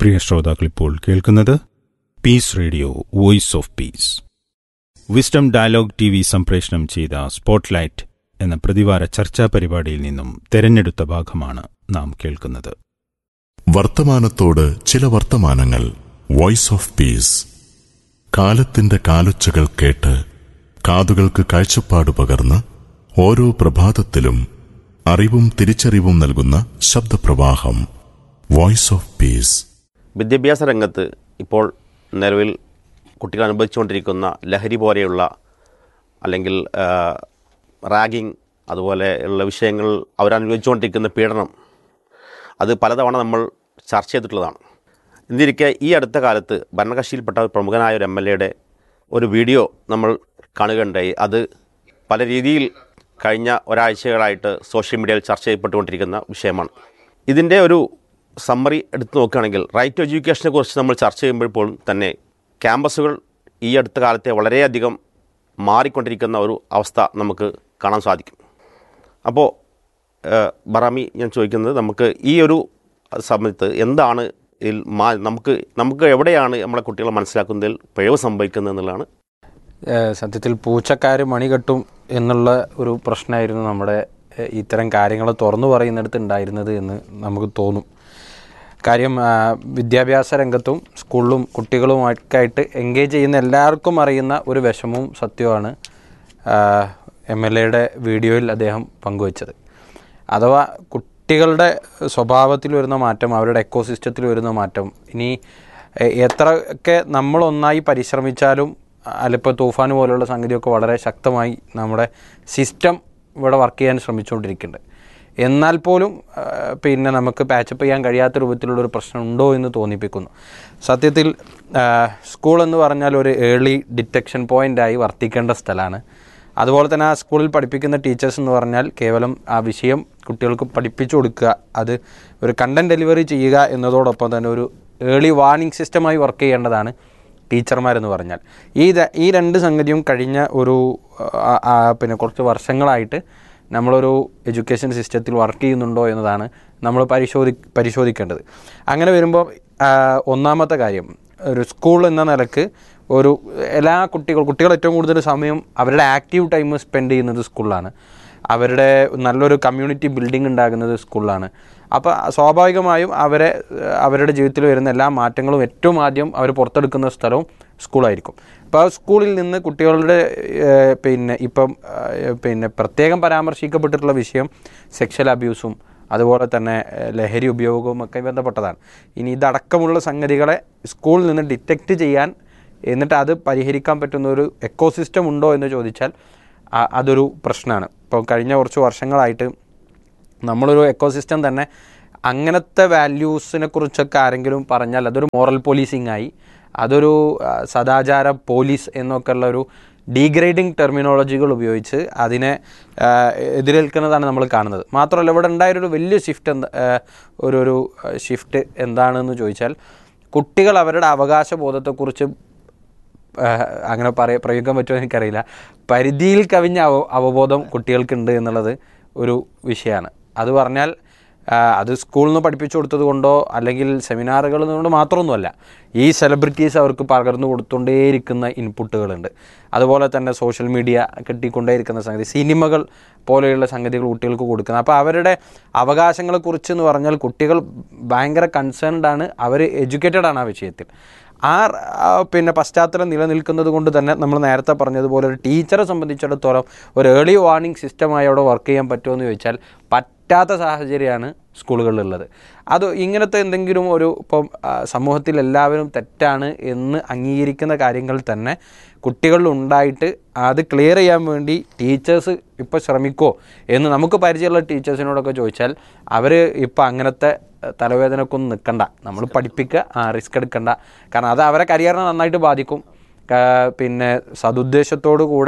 പ്രിയ ശ്രോതാക്കൾ ഇപ്പോൾ കേൾക്കുന്നത് peace radio voice of peace wisdom dialogue T V സംപ്രേഷണം ചെയ്ത സ്പോട്ട്ലൈറ്റ് എന്ന പ്രതിവാര ചർച്ചാ പരിപാടിയിൽ നിന്നും തെരഞ്ഞെടുത്ത ഭാഗമാണ് നാം കേൾക്കുന്നത് വർത്തമാനത്തോട് ചില വർത്തമാനങ്ങൾ വോയിസ് ഓഫ് പീസ് കാലത്തിന്റെ കാലൊച്ചകൾ കേട്ട് കാതുകൾക്ക് കാഴ്ചപ്പാട് പകർന്ന് ഓരോ പ്രഭാതത്തിലും അറിവും തിരിച്ചറിവും നൽകുന്ന ശബ്ദപ്രവാഹം വോയിസ് ഓഫ് പീസ് വിദ്യാഭ്യാസ രംഗത്ത് ഇപ്പോൾ നിലവിൽ കുട്ടികൾ അനുഭവിച്ചുകൊണ്ടിരിക്കുന്ന ലഹരി പോലെയുള്ള അല്ലെങ്കിൽ റാഗിങ് അതുപോലെ ഉള്ള വിഷയങ്ങൾ അവരനുഭവിച്ചുകൊണ്ടിരിക്കുന്ന പീഡനം അത് പലതവണ നമ്മൾ ചർച്ച ചെയ്തിട്ടുള്ളതാണ് എന്നിരിക്കെ ഈ അടുത്ത കാലത്ത് ഭരണകക്ഷിയിൽപ്പെട്ട ഒരു പ്രമുഖനായ ഒരു എം എൽ എയുടെ ഒരു വീഡിയോ നമ്മൾ കാണുകയുണ്ടായി അത് പല രീതിയിൽ കഴിഞ്ഞ ഒരാഴ്ചകളായിട്ട് സോഷ്യൽ മീഡിയയിൽ ചർച്ച ചെയ്യപ്പെട്ടുകൊണ്ടിരിക്കുന്ന വിഷയമാണ് ഇതിൻ്റെ ഒരു സമ്മറി എടുത്തു നോക്കുകയാണെങ്കിൽ റൈറ്റ് ടു എഡ്യൂക്കേഷനെ കുറിച്ച് നമ്മൾ ചർച്ച ചെയ്യുമ്പോഴും തന്നെ ക്യാമ്പസുകൾ ഈ അടുത്ത കാലത്തെ വളരെയധികം മാറിക്കൊണ്ടിരിക്കുന്ന ഒരു അവസ്ഥ നമുക്ക് കാണാൻ സാധിക്കും അപ്പോൾ ബറാമി ഞാൻ ചോദിക്കുന്നത് നമുക്ക് ഈ ഒരു സമയത്ത് എന്താണ് ഇതിൽ മാ നമുക്ക് നമുക്ക് എവിടെയാണ് നമ്മളെ കുട്ടികളെ മനസ്സിലാക്കുന്നതിൽ പിഴവ് സംഭവിക്കുന്നത് എന്നുള്ളതാണ് ഏഹ് സത്യത്തിൽ പൂച്ചക്കാർ മണി കെട്ടും എന്നുള്ള ഒരു പ്രശ്നമായിരുന്നു നമ്മുടെ ഏഹ് ഇത്തരം കാര്യങ്ങൾ തുറന്നു പറയുന്നിടത്ത് ഉണ്ടായിരുന്നത് എന്ന് നമുക്ക് തോന്നും കാര്യം ആ, വിദ്യാഭ്യാസ രംഗത്തും സ്കൂളിലും കുട്ടികളുമൊക്കെ ആയിട്ട് എൻഗേജ് ചെയ്യുന്ന എല്ലാവർക്കും അറിയുന്ന ഒരു വിഷമവും സത്യമാണ് എം എൽ എയുടെ വീഡിയോയിൽ അദ്ദേഹം പങ്കുവച്ചത് അഥവാ കുട്ടികളുടെ സ്വഭാവത്തിൽ വരുന്ന മാറ്റം അവരുടെ എക്കോസിസ്റ്റത്തിൽ വരുന്ന മാറ്റം ഇനി എ- എത്രയൊക്കെ നമ്മളൊന്നായി പരിശ്രമിച്ചാലും അല്ലിപ്പോൾ തൂഫാൻ പോലുള്ള സംഗതിയൊക്കെ വളരെ ശക്തമായി നമ്മുടെ സിസ്റ്റം ഇവിടെ വർക്ക് ചെയ്യാൻ ശ്രമിച്ചുകൊണ്ടിരിക്കുന്നുണ്ട് എന്നാൽ പോലും ആ, പിന്നെ നമുക്ക് പാച്ചപ്പ് ചെയ്യാൻ കഴിയാത്ത രൂപത്തിലുള്ളൊരു പ്രശ്നം ഉണ്ടോ എന്ന് തോന്നിപ്പിക്കുന്നു സത്യത്തിൽ ആ, സ്കൂൾ എന്ന് പറഞ്ഞാൽ ഒരു ഏർലി ഡിറ്റക്ഷൻ പോയിൻ്റായി വർത്തിക്കേണ്ട സ്ഥലമാണ് അതുപോലെ തന്നെ ആ സ്കൂളിൽ പഠിപ്പിക്കുന്ന ടീച്ചേഴ്സ് എന്ന് പറഞ്ഞാൽ കേവലം ആ വിഷയം കുട്ടികൾക്ക് പഠിപ്പിച്ചു കൊടുക്കുക അത് ഒരു കണ്ടന്റ് ഡെലിവറി ചെയ്യുക എന്നതോടൊപ്പം തന്നെ ഒരു ഏർലി വാർണിംഗ് സിസ്റ്റമായി വർക്ക് ചെയ്യേണ്ടതാണ് ടീച്ചർമാരെന്ന് പറഞ്ഞാൽ ഈ ര- ഈ രണ്ട് സംഗതിയും കഴിഞ്ഞ ഒരു ആ, ആ, പിന്നെ കുറച്ച് വർഷങ്ങളായിട്ട് നമ്മളൊരു എഡ്യൂക്കേഷൻ സിസ്റ്റത്തിൽ വർക്ക് ചെയ്യുന്നുണ്ടോ എന്നതാണ് നമ്മൾ പരിശോധി പരിശോധിക്കേണ്ടത് അങ്ങനെ വരുമ്പോൾ ആ, ഒന്നാമത്തെ കാര്യം ഒരു സ്കൂൾ എന്ന നിലക്ക് ഒരു എല്ലാ കുട്ടികൾ കുട്ടികൾ ഏറ്റവും കൂടുതൽ സമയം അവരുടെ ആക്റ്റീവ് ടൈം സ്പെൻഡ് ചെയ്യുന്നത് സ്കൂളിലാണ് അവരുടെ നല്ലൊരു കമ്മ്യൂണിറ്റി ബിൽഡിംഗ് ഉണ്ടാകുന്നത് സ്കൂളിലാണ് അപ്പോൾ സ്വാഭാവികമായും അവരെ ഏഹ്, അവരുടെ ജീവിതത്തിൽ വരുന്ന എല്ലാ മാറ്റങ്ങളും ഏറ്റവും ആദ്യം അവർ പുറത്തെടുക്കുന്ന സ്ഥലവും സ്കൂളായിരിക്കും അപ്പോൾ ആ സ്കൂളിൽ നിന്ന് കുട്ടികളുടെ ഏഹ്, പിന്നെ ഇപ്പം ഏഹ്, പിന്നെ പ്രത്യേകം പരാമർശിക്കപ്പെട്ടിട്ടുള്ള വിഷയം സെക്ഷൽ അബ്യൂസും അതുപോലെ തന്നെ ഏഹ്, ലഹരി ഉപയോഗവും ഒക്കെ ബന്ധപ്പെട്ടതാണ് ഇനി ഇതടക്കമുള്ള സംഗതികളെ സ്കൂളിൽ നിന്ന് ഡിറ്റക്റ്റ് ചെയ്യാൻ എന്നിട്ട് അത് പരിഹരിക്കാൻ പറ്റുന്ന ഒരു എക്കോസിസ്റ്റം ഉണ്ടോ എന്ന് ചോദിച്ചാൽ ആ- അതൊരു പ്രശ്നമാണ് ഇപ്പോൾ കഴിഞ്ഞ കുറച്ച് വർഷങ്ങളായിട്ട് നമ്മളൊരു എക്കോസിസ്റ്റം തന്നെ അങ്ങനത്തെ വാല്യൂസിനെ കുറിച്ചൊക്കെ ആരെങ്കിലും പറഞ്ഞാൽ അതൊരു മോറൽ പോലീസിങ് ആയി അതൊരു ആ, സദാചാര പോലീസ് എന്നൊക്കെ ഉള്ള ഒരു ഡീഗ്രേഡിങ് ടെർമിനോളജികൾ ഉപയോഗിച്ച് അതിനെ ആ, എതിരേൽക്കുന്നതാണ് നമ്മൾ കാണുന്നത് മാത്രമല്ല ഇവിടെ ഉണ്ടായൊരു വലിയ ഷിഫ്റ്റ് എന്താ ആ, ഒരു ഒരു ഷിഫ്റ്റ് എന്താണെന്ന് ചോദിച്ചാൽ കുട്ടികൾ അവരുടെ അവകാശ ബോധത്തെക്കുറിച്ച് ആഹ് അങ്ങനെ പറയ പ്രയോഗിക്കാൻ പറ്റുമോ എനിക്കറിയില്ല പരിധിയിൽ കവിഞ്ഞ അവ അവബോധം കുട്ടികൾക്കുണ്ട് എന്നുള്ളത് ഒരു വിഷയമാണ് അത് പറഞ്ഞാൽ ആഹ് അത് സ്കൂളിൽ നിന്ന് പഠിപ്പിച്ചു കൊടുത്തത് കൊണ്ടോ അല്ലെങ്കിൽ സെമിനാറുകളിൽ നിന്നുകൊണ്ട് മാത്രമൊന്നുമല്ല ഈ സെലിബ്രിറ്റീസ് അവർക്ക് പകർന്നു കൊടുത്തുകൊണ്ടേയിരിക്കുന്ന ഇൻപുട്ടുകളുണ്ട് അതുപോലെ തന്നെ സോഷ്യൽ മീഡിയ കിട്ടിക്കൊണ്ടേയിരിക്കുന്ന സംഗതി സിനിമകൾ പോലെയുള്ള സംഗതികൾ കുട്ടികൾക്ക് കൊടുക്കുന്നത് അപ്പോൾ അവരുടെ അവകാശങ്ങളെക്കുറിച്ച് എന്ന് പറഞ്ഞാൽ കുട്ടികൾ ഭയങ്കര കൺസേൺഡ് ആണ് അവർ എഡ്യൂക്കേറ്റഡ് ആണ് ആ വിഷയത്തിൽ ആ ആ പിന്നെ പശ്ചാത്തലം നിലനിൽക്കുന്നത് കൊണ്ട് തന്നെ നമ്മൾ നേരത്തെ പറഞ്ഞതുപോലെ ഒരു ടീച്ചറെ സംബന്ധിച്ചിടത്തോളം ഒരു ഏർലി വാർണിംഗ് സിസ്റ്റമായി അവിടെ വർക്ക് ചെയ്യാൻ പറ്റുമോ എന്ന് ചോദിച്ചാൽ പറ്റാത്ത സാഹചര്യമാണ് സ്കൂളുകളിലുള്ളത് അത് ഇങ്ങനത്തെ എന്തെങ്കിലും ഒരു ഇപ്പം ആ, സമൂഹത്തിൽ എല്ലാവരും തെറ്റാണ് എന്ന് അംഗീകരിക്കുന്ന കാര്യങ്ങൾ തന്നെ കുട്ടികളിൽ ഉണ്ടായിട്ട് അത് ക്ലിയർ ചെയ്യാൻ വേണ്ടി ടീച്ചേഴ്സ് ഇപ്പോൾ ശ്രമിക്കുമോ എന്ന് നമുക്ക് പരിചയമുള്ള ടീച്ചേഴ്സിനോടൊക്കെ ചോദിച്ചാൽ അവർ ഇപ്പോൾ അങ്ങനത്തെ ഏഹ്, തലവേദനക്കൊന്നും നിൽക്കണ്ട നമ്മൾ പഠിപ്പിക്കുക ആ റിസ്ക് എടുക്കണ്ട കാരണം അത് അവരെ കരിയറിനെ നന്നായിട്ട് ബാധിക്കും കാ- പിന്നെ സതുദ്ദേശത്തോടു കൂടെ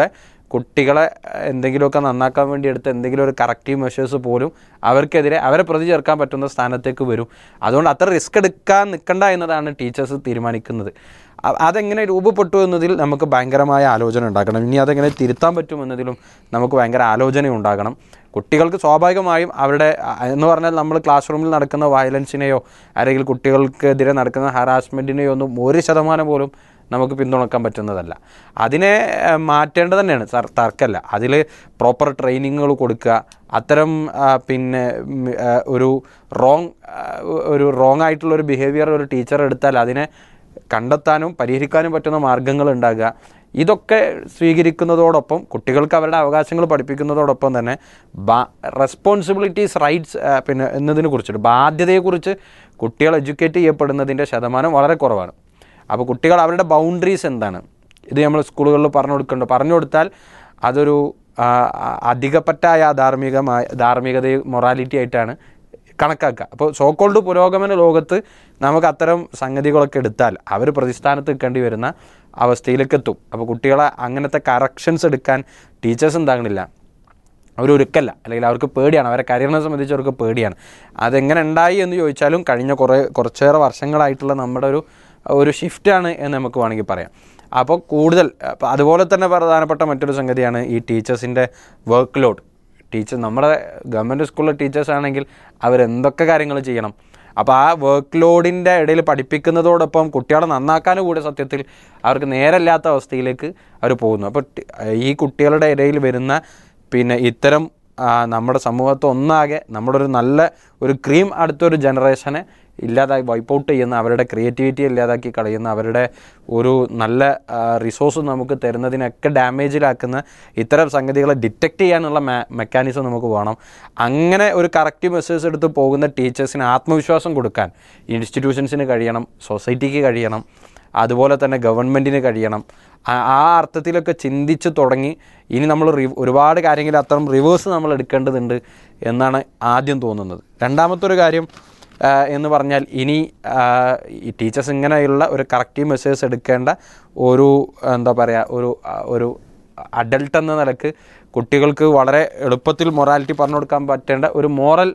കുട്ടികളെ അഹ്, എന്തെങ്കിലുമൊക്കെ നന്നാക്കാൻ വേണ്ടി എടുത്ത എന്തെങ്കിലും ഒരു കറക്റ്റീവ് മെഷേഴ്സ് പോലും അവർക്കെതിരെ അവരെ പ്രതി ചേർക്കാൻ പറ്റുന്ന സ്ഥാനത്തേക്ക് വരും അതുകൊണ്ട് അത്ര റിസ്ക് എടുക്കാൻ നിൽക്കണ്ട എന്നതാണ് ടീച്ചേഴ്സ് തീരുമാനിക്കുന്നത് അ- അതെങ്ങനെ രൂപപ്പെട്ടു എന്നതിൽ നമുക്ക് ഭയങ്കരമായ ആലോചന ഉണ്ടാക്കണം ഇനി അതെങ്ങനെ തിരുത്താൻ പറ്റും എന്നതിലും നമുക്ക് ഭയങ്കര ആലോചന ഉണ്ടാകണം കുട്ടികൾക്ക് സ്വാഭാവികമായും അവരുടെ അ- എന്ന് പറഞ്ഞാൽ നമ്മൾ ക്ലാസ് റൂമിൽ നടക്കുന്ന വയലൻസിനെയോ അല്ലെങ്കിൽ കുട്ടികൾക്കെതിരെ നടക്കുന്ന ഹറാസ്മെൻറ്റിനെയോ ഒന്നും ഒരു ശതമാനം പോലും നമുക്ക് പിന്തുണക്കാൻ പറ്റുന്നതല്ല അതിനെ ഏഹ്, മാറ്റേണ്ടത് തന്നെയാണ് സർ തർക്കമല്ല അതിൽ പ്രോപ്പർ ട്രെയിനിങ്ങുകൾ കൊടുക്കുക അത്തരം ആ, പിന്നെ ഉം, ആ, ഒരു റോങ് ഒരു റോങ് ആയിട്ടുള്ള ഒരു ബിഹേവിയർ ഒരു ടീച്ചർ എടുത്താൽ അതിനെ കണ്ടെത്താനും പരിഹരിക്കാനും പറ്റുന്ന മാർഗങ്ങൾ ഉണ്ടാകുക ഇതൊക്കെ സ്വീകരിക്കുന്നതോടൊപ്പം കുട്ടികൾക്ക് അവരുടെ അവകാശങ്ങൾ പഠിപ്പിക്കുന്നതോടൊപ്പം തന്നെ ബാ റെസ്പോൺസിബിലിറ്റീസ് റൈറ്റ്സ് പിന്നെ എന്നതിനെ കുറിച്ചിട്ട് ബാധ്യതയെക്കുറിച്ച് കുട്ടികൾ എഡ്യൂക്കേറ്റ് ചെയ്യപ്പെടുന്നതിൻ്റെ ശതമാനം വളരെ കുറവാണ് അപ്പോൾ കുട്ടികൾ അവരുടെ ബൗണ്ടറീസ് എന്താണ് ഇത് നമ്മൾ സ്കൂളുകളിൽ പറഞ്ഞു കൊടുക്കുന്നുണ്ട് പറഞ്ഞു കൊടുത്താൽ അതൊരു ആ, ആ, അധികപ്പറ്റായ ധാർമ്മികമായ ധാർമ്മികതയും മൊറാലിറ്റി ആയിട്ടാണ് കണക്കാക്കുക അപ്പോൾ സോക്കോൾഡ് പുരോഗമന ലോകത്ത് നമുക്ക് അത്തരം സംഗതികളൊക്കെ എടുത്താൽ അവർ പ്രതിസ്ഥാനത്ത് നിൽക്കേണ്ടി വരുന്ന അവസ്ഥയിലേക്ക് എത്തും അപ്പോൾ കുട്ടികളെ അങ്ങനത്തെ കറക്ഷൻസ് എടുക്കാൻ ടീച്ചേഴ്സ് ഉണ്ടാകണില്ല അവരൊരുക്കല്ല അല്ലെങ്കിൽ അവർക്ക് പേടിയാണ് അവരെ കരിയറിനെ സംബന്ധിച്ച് അവർക്ക് പേടിയാണ് അതെങ്ങനെ ഉണ്ടായി എന്ന് ചോദിച്ചാലും കഴിഞ്ഞ കുറേ കുറച്ചേറെ വർഷങ്ങളായിട്ടുള്ള നമ്മുടെ ഒരു ഒരു ഷിഫ്റ്റാണ് എന്ന് നമുക്ക് വേണമെങ്കിൽ പറയാം അപ്പോൾ കൂടുതൽ അപ്പോൾ അതുപോലെ തന്നെ പ്രധാനപ്പെട്ട മറ്റൊരു സംഗതിയാണ് ഈ ടീച്ചേഴ്സിൻ്റെ വർക്ക് ലോഡ് ടീച്ചർ നമ്മുടെ ഗവൺമെൻറ് സ്കൂളിലെ ടീച്ചേഴ്സ് ആണെങ്കിൽ അവരെന്തൊക്കെ കാര്യങ്ങൾ ചെയ്യണം അപ്പോൾ ആ വർക്ക് ലോഡിൻ്റെ ഇടയിൽ പഠിപ്പിക്കുന്നതോടൊപ്പം കുട്ടികളെ നന്നാക്കാനും കൂടി സത്യത്തിൽ അവർക്ക് നേരല്ലാത്ത അവസ്ഥയിലേക്ക് അവർ പോകുന്നു അപ്പോൾ ടി- ഈ കുട്ടികളുടെ ഇടയിൽ വരുന്ന പിന്നെ ഇത്തരം ആ, നമ്മുടെ സമൂഹത്തെ ഒന്നാകെ നമ്മുടെ ഒരു നല്ല ഒരു ക്രീം അടുത്തൊരു ജനറേഷനെ ഇല്ലാതായി വൈപ്പ് ഔട്ട് ചെയ്യുന്ന അവരുടെ ക്രിയേറ്റിവിറ്റി ഇല്ലാതാക്കി കളയുന്ന അവരുടെ ഒരു നല്ല റിസോഴ്സ് നമുക്ക് തരുന്നതിനൊക്കെ ഡാമേജിലാക്കുന്ന ഇത്തരം സംഗതികളെ ഡിറ്റക്റ്റ് ചെയ്യാനുള്ള മെക്കാനിസം നമുക്ക് വേണം അങ്ങനെ ഒരു കറക്റ്റ് മെസ്സേജ് എടുത്ത് പോകുന്ന ടീച്ചേഴ്സിന് ആത്മവിശ്വാസം കൊടുക്കാൻ ഇൻസ്റ്റിറ്റ്യൂഷൻസിന് കഴിയണം സൊസൈറ്റിക്ക് കഴിയണം അതുപോലെ തന്നെ ഗവൺമെൻറ്റിന് കഴിയണം ആ- ആ അർത്ഥത്തിലൊക്കെ ചിന്തിച്ച് തുടങ്ങി ഇനി നമ്മൾ റി- ഒരുപാട് കാര്യങ്ങൾ അത്തരം റിവേഴ്സ് നമ്മൾ എടുക്കേണ്ടതുണ്ട് എന്നാണ് ആദ്യം തോന്നുന്നത് രണ്ടാമത്തെ ഒരു കാര്യം ആ, എന്ന് പറഞ്ഞാൽ ഇനി ആ, ഈ ടീച്ചേഴ്സ് ഇങ്ങനെയുള്ള ഒരു കറക്റ്റീവ് മെസ്സേജ് എടുക്കേണ്ട ഒരു എന്താ പറയുക ഒരു ആ, ഒരു അഡൽട്ട് എന്ന നിലക്ക് കുട്ടികൾക്ക് വളരെ എളുപ്പത്തിൽ മൊറാലിറ്റി പറഞ്ഞു കൊടുക്കാൻ പറ്റേണ്ട ഒരു മോറൽ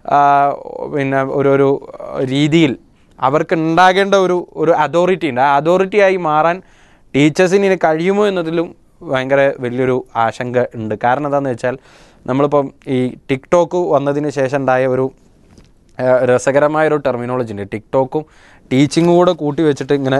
പിന്നെ ഒരു ഒരു രീതിയിൽ അവർക്ക് ഉണ്ടാകേണ്ട ഒരു ഒരു അതോറിറ്റി ഉണ്ട് ആ അതോറിറ്റി ആയി മാറാൻ ടീച്ചേഴ്സിന് ഇനി കഴിയുമോ എന്നതിലും ഭയങ്കര വലിയൊരു ആശങ്ക ഉണ്ട് കാരണം എന്താണെന്ന് വെച്ചാൽ നമ്മളിപ്പം ഈ ടിക്ടോക്ക് വന്നതിന് ശേഷം ഉണ്ടായ ഒരു ഏഹ് രസകരമായൊരു ടെർമിനോളജി ഉണ്ട് ടിക്ടോക്കും ടീച്ചിങ്ങും കൂടെ കൂട്ടി വെച്ചിട്ട് ഇങ്ങനെ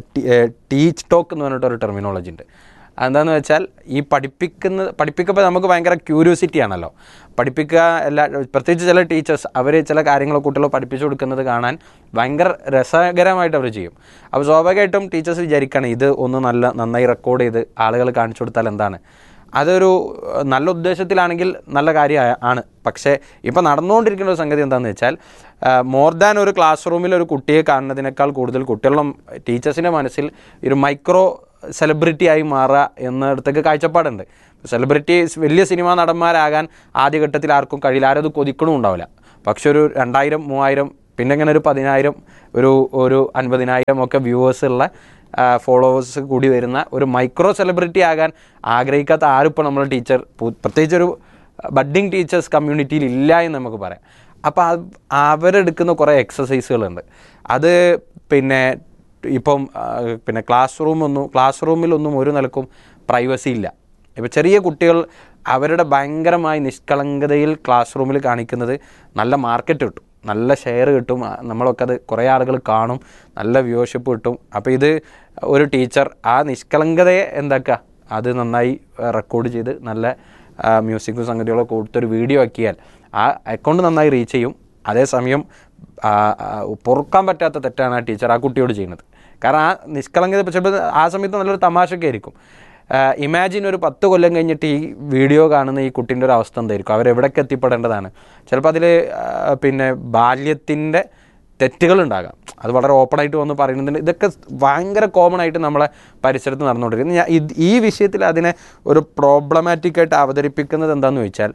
ടീച്ച് ടോക്ക് എന്ന് പറഞ്ഞിട്ടൊരു ടെർമിനോളജി ഉണ്ട് എന്താണെന്ന് വെച്ചാൽ ഈ പഠിപ്പിക്കുന്ന പഠിപ്പിക്കുമ്പോൾ നമുക്ക് ഭയങ്കര ക്യൂരിയോസിറ്റി ആണല്ലോ പഠിപ്പിക്കുക എല്ലാ പ്രത്യേകിച്ച് ചില ടീച്ചേഴ്സ് അവർ ചില കാര്യങ്ങൾ കുട്ടികളെ പഠിപ്പിച്ചു കൊടുക്കുന്നത് കാണാൻ ഭയങ്കര രസകരമായിട്ട് അവർ ചെയ്യും അപ്പോൾ സ്വാഭാവികമായിട്ടും ടീച്ചേഴ്സ് വിചാരിക്കുകയാണ് ഇത് ഒന്ന് നല്ല നന്നായി റെക്കോർഡ് ചെയ്ത് ആളുകൾ കാണിച്ചു കൊടുത്താൽ എന്താണ് അതൊരു ഏഹ്, നല്ല ഉദ്ദേശത്തിലാണെങ്കിൽ നല്ല കാര്യം ആണ് പക്ഷേ ഇപ്പോൾ നടന്നുകൊണ്ടിരിക്കുന്ന ഒരു സംഗതി എന്താണെന്ന് വെച്ചാൽ മോർ ദാൻ ഒരു ക്ലാസ് റൂമിൽ ഒരു കുട്ടിയെ കാണുന്നതിനേക്കാൾ കൂടുതൽ കുട്ടികളുടെ ടീച്ചേഴ്സിൻ്റെ മനസ്സിൽ ഒരു മൈക്രോ സെലിബ്രിറ്റി ആയി മാറുക എന്നിടത്തേക്ക് കാഴ്ചപ്പാടുണ്ട് സെലിബ്രിറ്റി വലിയ സിനിമാ നടന്മാരാകാൻ ആദ്യഘട്ടത്തിൽ ആർക്കും കഴിയില്ല ആരും അത് കൊതിക്കണവും ഉണ്ടാവില്ല പക്ഷെ ഒരു രണ്ടായിരം മൂവായിരം പിന്നെ ഇങ്ങനെ ഒരു പതിനായിരം ഒരു ഒരു അൻപതിനായിരം ഒക്കെ വ്യൂവേഴ്സ് ഉള്ള ഫോളോവേഴ്സ് കൂടി വരുന്ന ഒരു മൈക്രോ സെലിബ്രിറ്റി ആകാൻ ആഗ്രഹിക്കാത്ത ആരും ഇപ്പോൾ നമ്മൾ ടീച്ചർ പ്രത്യേകിച്ച് ഒരു ബഡ്ഡിങ് ടീച്ചേഴ്സ് കമ്മ്യൂണിറ്റിയിൽ ഇല്ല എന്ന് നമുക്ക് പറയാം അപ്പോൾ അത് അവരെടുക്കുന്ന കുറേ എക്സസൈസുകളുണ്ട് അത് പിന്നെ ഇപ്പം ആ, പിന്നെ ക്ലാസ് റൂമൊന്നും ക്ലാസ് റൂമിലൊന്നും ഒരു നിലക്കും പ്രൈവസി ഇല്ല ഇപ്പോൾ ചെറിയ കുട്ടികൾ അവരുടെ ഭയങ്കരമായ നിഷ്കളങ്കതയിൽ ക്ലാസ് റൂമിൽ കാണിക്കുന്നത് നല്ല മാർക്കറ്റ് കിട്ടും നല്ല ഷെയർ കിട്ടും ആ, നമ്മളൊക്കെ അത് കുറേ ആളുകൾ കാണും നല്ല വ്യൂവർഷിപ്പ് കിട്ടും അപ്പോൾ ഇത് ഒരു ടീച്ചർ ആ നിഷ്കളങ്കതയെ എന്താക്കുക അത് നന്നായി റെക്കോർഡ് ചെയ്ത് നല്ല മ്യൂസിക്കും സംഗതികളൊക്കെ കൊടുത്തൊരു വീഡിയോ ആക്കിയാൽ ആ അക്കൗണ്ട് നന്നായി റീച്ച് ചെയ്യും അതേസമയം ആ, ആ, പൊറുക്കാൻ പറ്റാത്ത തെറ്റാണ് ആ ടീച്ചർ ആ കുട്ടിയോട് ചെയ്യുന്നത് കാരണം ആ നിഷ്കളങ്കത ചിലപ്പോൾ ആ സമയത്ത് നല്ലൊരു തമാശയൊക്കെ ആയിരിക്കും ഇമാജിൻ ഒരു പത്ത് കൊല്ലം കഴിഞ്ഞിട്ട് ഈ വീഡിയോ കാണുന്ന ഈ കുട്ടീൻ്റെ ഒരു അവസ്ഥ എന്തായിരിക്കും അവരെവിടേക്ക് എത്തിപ്പെടേണ്ടതാണ് ചിലപ്പോൾ അതിൽ പിന്നെ ബാല്യത്തിൻ്റെ തെറ്റുകളുണ്ടാകാം അത് വളരെ ഓപ്പണായിട്ട് വന്ന് പറയുന്നതിന് ഇതൊക്കെ ഭയങ്കര കോമൺ ആയിട്ട് നമ്മളെ പരിസരത്ത് നടന്നുകൊണ്ടിരിക്കുന്നത് ഞാൻ ഇത് ഈ വിഷയത്തിൽ അതിനെ ഒരു പ്രോബ്ലമാറ്റിക് ആയിട്ട് അവതരിപ്പിക്കുന്നത് എന്താണെന്ന് ചോദിച്ചാൽ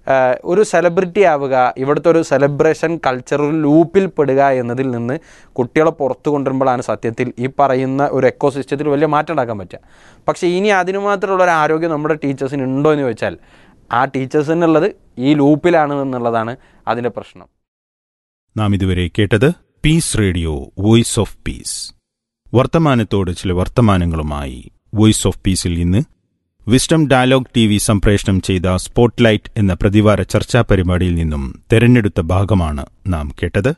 ആഹ് ഒരു സെലിബ്രിറ്റി ആവുക ഇവിടുത്തെ ഒരു സെലിബ്രേഷൻ കൾച്ചറൽ ലൂപ്പിൽ പെടുക എന്നതിൽ നിന്ന് കുട്ടികളെ പുറത്തു കൊണ്ടുവരുമ്പോഴാണ് സത്യത്തിൽ ഈ പറയുന്ന ഒരു എക്കോ സിസ്റ്റത്തിൽ വലിയ മാറ്റം ഉണ്ടാക്കാൻ പറ്റുക പക്ഷേ ഇനി അതിനു മാത്രമുള്ള ഒരു ആരോഗ്യം നമ്മുടെ ടീച്ചേഴ്സിന് ഉണ്ടോ എന്ന് ചോദിച്ചാൽ ആ ടീച്ചേഴ്സിനുള്ളത് ഈ ലൂപ്പിലാണ് എന്നുള്ളതാണ് അതിൻ്റെ പ്രശ്നം നാം ഇതുവരെ കേട്ടത് peace radio voice of peace വർത്തമാനത്തോട് ചില വർത്തമാനങ്ങളുമായി വോയിസ് ഓഫ് പീസിൽ ഇന്ന് വിസ്ഡം ഡയലോഗ് ടി വി സംപ്രേഷണം ചെയ്ത സ്പോട്ട്ലൈറ്റ് എന്ന പ്രതിവാര ചർച്ചാ പരിപാടിയിൽ നിന്നും തെരഞ്ഞെടുത്ത ഭാഗമാണ് നാം കേട്ടത്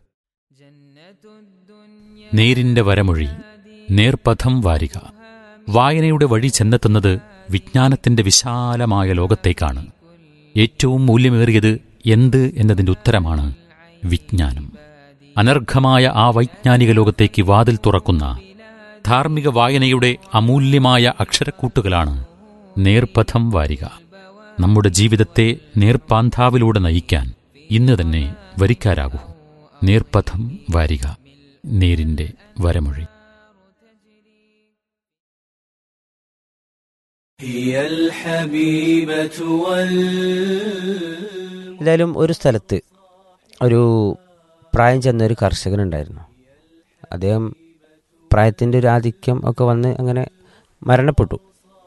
നേരിന്റെ വരമൊഴി നേർപഥം വാരിക വായനയുടെ വഴി ചെന്നെത്തുന്നത് വിജ്ഞാനത്തിന്റെ വിശാലമായ ലോകത്തേക്കാണ് ഏറ്റവും മൂല്യമേറിയത് എന്ത് എന്നതിന്റെ ഉത്തരമാണ് വിജ്ഞാനം അനർഘമായ ആ വൈജ്ഞാനിക ലോകത്തേക്ക് വാതിൽ തുറക്കുന്ന ധാർമ്മിക വായനയുടെ അമൂല്യമായ അക്ഷരക്കൂട്ടുകളാണ് നേർപഥം വാരിക നമ്മുടെ ജീവിതത്തെ നേർപ്പാന്താവിലൂടെ നയിക്കാൻ ഇന്ന് തന്നെ വരിക്കാരാകൂ നേർപഥം വാരിക നേരിന്റെ വരമൊഴി هي الحبيبة وال എന്തായാലും ഒരു സ്ഥലത്ത് ഒരു പ്രായം ചെന്ന ഒരു കർഷകനുണ്ടായിരുന്നു അദ്ദേഹം പ്രായത്തിൻ്റെ ഒരു ആധിക്യം ഒക്കെ വന്ന് അങ്ങനെ മരണപ്പെട്ടു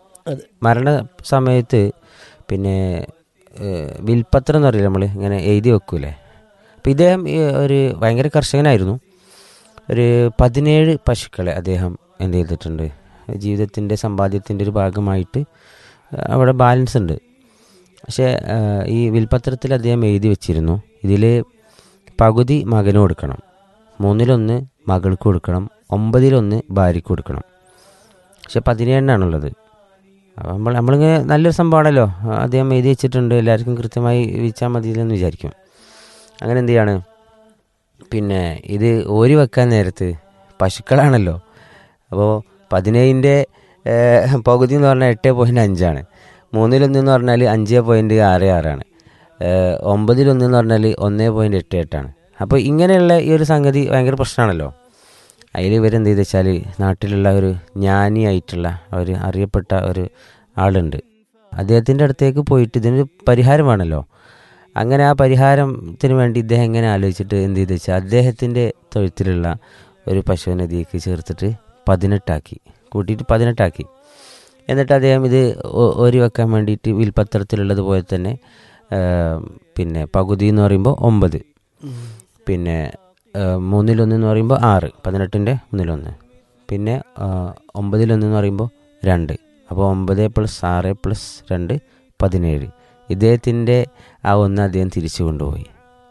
മരണ സമയത്ത് പിന്നെ ഏഹ്, വിൽപ്പത്രം എന്ന് പറയില്ല നമ്മൾ ഇങ്ങനെ എഴുതി വെക്കൂലേ അപ്പം ഇദ്ദേഹം ഈ ഒരു ഭയങ്കര കർഷകനായിരുന്നു ഒരു പതിനേഴ് പശുക്കളെ അദ്ദേഹം എന്ത് ചെയ്തിട്ടുണ്ട് ജീവിതത്തിൻ്റെ സമ്പാദ്യത്തിൻ്റെ ഒരു ഭാഗമായിട്ട് അവിടെ ബാലൻസ് ഉണ്ട് പക്ഷേ ആ, ഈ വിൽപത്രത്തിൽ അദ്ദേഹം എഴുതി വെച്ചിരുന്നു ഇതിൽ പകുതി മകന് കൊടുക്കണം മൂന്നിലൊന്ന് മകൾക്ക് കൊടുക്കണം ഒമ്പതിലൊന്ന് ഭാര്യയ്ക്ക് കൊടുക്കണം പക്ഷെ പതിനേഴിനാണുള്ളത് അപ്പോൾ നമ്മൾ നമ്മളിങ്ങനെ നല്ലൊരു സംഭവമാണല്ലോ ആ, അദ്ദേഹം എഴുതി വെച്ചിട്ടുണ്ട് എല്ലാവർക്കും കൃത്യമായി വീഴ്ചാൽ മതിയെന്ന് വിചാരിക്കും അങ്ങനെ എന്ത് ചെയ്യാണ് പിന്നെ ഇത് ഓരി വെക്കാൻ നേരത്ത് പശുക്കളാണല്ലോ അപ്പോൾ പതിനേഴിൻ്റെ പകുതി എന്ന് പറഞ്ഞാൽ എട്ട് പോയിൻറ്റ് അഞ്ചാണ് മൂന്നിലൊന്ന് എന്ന് പറഞ്ഞാൽ അഞ്ച് പോയിൻറ്റ് ആറ് ആറാണ് ഏഹ് ഒമ്പതിലൊന്ന് എന്ന് പറഞ്ഞാൽ ഒന്ന് പോയിൻറ്റ് എട്ട് എട്ടാണ് അപ്പോൾ ഇങ്ങനെയുള്ള ഈ ഒരു സംഗതി ഭയങ്കര പ്രശ്നമാണല്ലോ അതിൽ ഇവരെന്ത് ചെയ്ത് വെച്ചാൽ നാട്ടിലുള്ള ഒരു ജ്ഞാനിയായിട്ടുള്ള ഒരു അറിയപ്പെട്ട ഒരു ആളുണ്ട് അദ്ദേഹത്തിൻ്റെ അടുത്തേക്ക് പോയിട്ട് ഇതിനൊരു പരിഹാരം വേണമല്ലോ അങ്ങനെ ആ പരിഹാരത്തിന് വേണ്ടി ഇദ്ദേഹം എങ്ങനെ ആലോചിച്ചിട്ട് എന്ത് ചെയ്ത് വെച്ചാൽ അദ്ദേഹത്തിൻ്റെ തൊഴുത്തിലുള്ള ഒരു പശുവിനെ ഇതിലേക്ക് ചേർത്തിട്ട് പതിനെട്ടാക്കി കൂട്ടിയിട്ട് പതിനെട്ടാക്കി എന്നിട്ട് അദ്ദേഹം ഇത് ഒ- ഓരി വെക്കാൻ വേണ്ടിയിട്ട് വിൽപത്രത്തിലുള്ളത് പോലെ തന്നെ ആ, പിന്നെ പകുതി എന്ന് പറയുമ്പോൾ ഒമ്പത് പിന്നെ ആ, മൂന്നിലൊന്ന് എന്ന് പറയുമ്പോൾ ആറ് പതിനെട്ടിൻ്റെ മൂന്നിലൊന്ന് പിന്നെ ആ, ഒമ്പതിലൊന്ന് എന്ന് പറയുമ്പോൾ രണ്ട് അപ്പോൾ ഒമ്പത് പ്ലസ് ആറ് പ്ലസ് രണ്ട് പതിനേഴ് ഇദ്ദേഹത്തിൻ്റെ ആ ഒന്ന് അദ്ദേഹം തിരിച്ചു കൊണ്ടുപോയി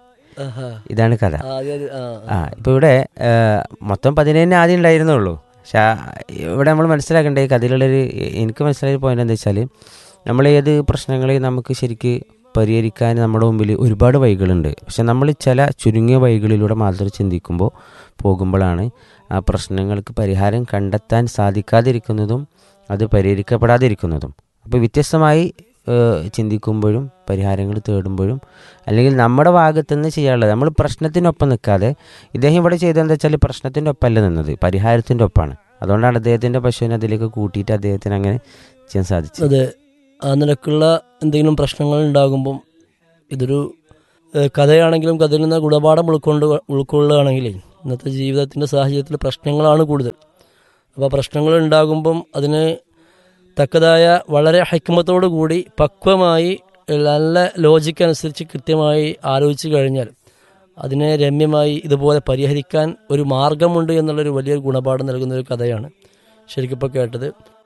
ഇതാണ് കഥ ആ ഇപ്പോൾ ഇവിടെ ആ, മൊത്തം പതിനേഴിന് ആദ്യം ഉണ്ടായിരുന്നുള്ളൂ പക്ഷെ ആ, ഇവിടെ നമ്മൾ മനസ്സിലാക്കേണ്ട ഈ കഥയിലുള്ളൊരു എനിക്ക് മനസ്സിലായ പോയിന്റ് എന്താ വെച്ചാൽ നമ്മൾ ഏത് പ്രശ്നങ്ങളെയും നമുക്ക് ശരിക്ക് പരിഹരിക്കാൻ നമ്മുടെ മുമ്പിൽ ഒരുപാട് വഴികളുണ്ട് പക്ഷെ നമ്മൾ ചില ചുരുങ്ങിയ വഴികളിലൂടെ മാത്രം ചിന്തിക്കുമ്പോൾ പോകുമ്പോഴാണ് ആ പ്രശ്നങ്ങൾക്ക് പരിഹാരം കണ്ടെത്താൻ സാധിക്കാതിരിക്കുന്നതും അത് പരിഹരിക്കപ്പെടാതിരിക്കുന്നതും അപ്പോൾ വ്യത്യസ്തമായി ഏഹ്, ചിന്തിക്കുമ്പോഴും പരിഹാരങ്ങൾ തേടുമ്പോഴും അല്ലെങ്കിൽ നമ്മുടെ ഭാഗത്തു നിന്ന് ചെയ്യാനുള്ളത് നമ്മൾ പ്രശ്നത്തിനൊപ്പം നിൽക്കാതെ ഇദ്ദേഹം ഇവിടെ ചെയ്തതെന്താ വെച്ചാൽ പ്രശ്നത്തിൻ്റെ ഒപ്പമല്ല നിന്നത് പരിഹാരത്തിൻ്റെ ഒപ്പമാണ് അതുകൊണ്ടാണ് അദ്ദേഹത്തിൻ്റെ പശുവിനെ അതിലേക്ക് കൂട്ടിയിട്ട് അദ്ദേഹത്തിന് അങ്ങനെ ചെയ്യാൻ സാധിച്ചത് അതെ ആ നിലക്കുള്ള എന്തെങ്കിലും പ്രശ്നങ്ങൾ ഉണ്ടാകുമ്പം ഇതൊരു ഏഹ്, കഥയാണെങ്കിലും കഥയിൽ നിന്ന് ഗുണപാഠം ഉൾക്കൊണ്ട് ഉൾക്കൊള്ളുകയാണെങ്കിലേ ഇന്നത്തെ ജീവിതത്തിൻ്റെ സാഹചര്യത്തിൽ പ്രശ്നങ്ങളാണ് കൂടുതൽ അപ്പോൾ പ്രശ്നങ്ങൾ ഉണ്ടാകുമ്പം അതിന് തക്കതായ വളരെ ഹൈക്കമത്തോടു കൂടി പക്വമായി നല്ല ലോജിക്ക് അനുസരിച്ച് കൃത്യമായി ആലോചിച്ച് കഴിഞ്ഞാൽ അതിനെ രമ്യമായി ഇതുപോലെ പരിഹരിക്കാൻ ഒരു മാർഗമുണ്ട് എന്നുള്ളൊരു വലിയൊരു ഗുണപാഠം നൽകുന്ന ഒരു കഥയാണ് ശരിക്കും ഇപ്പോൾ കേട്ടത്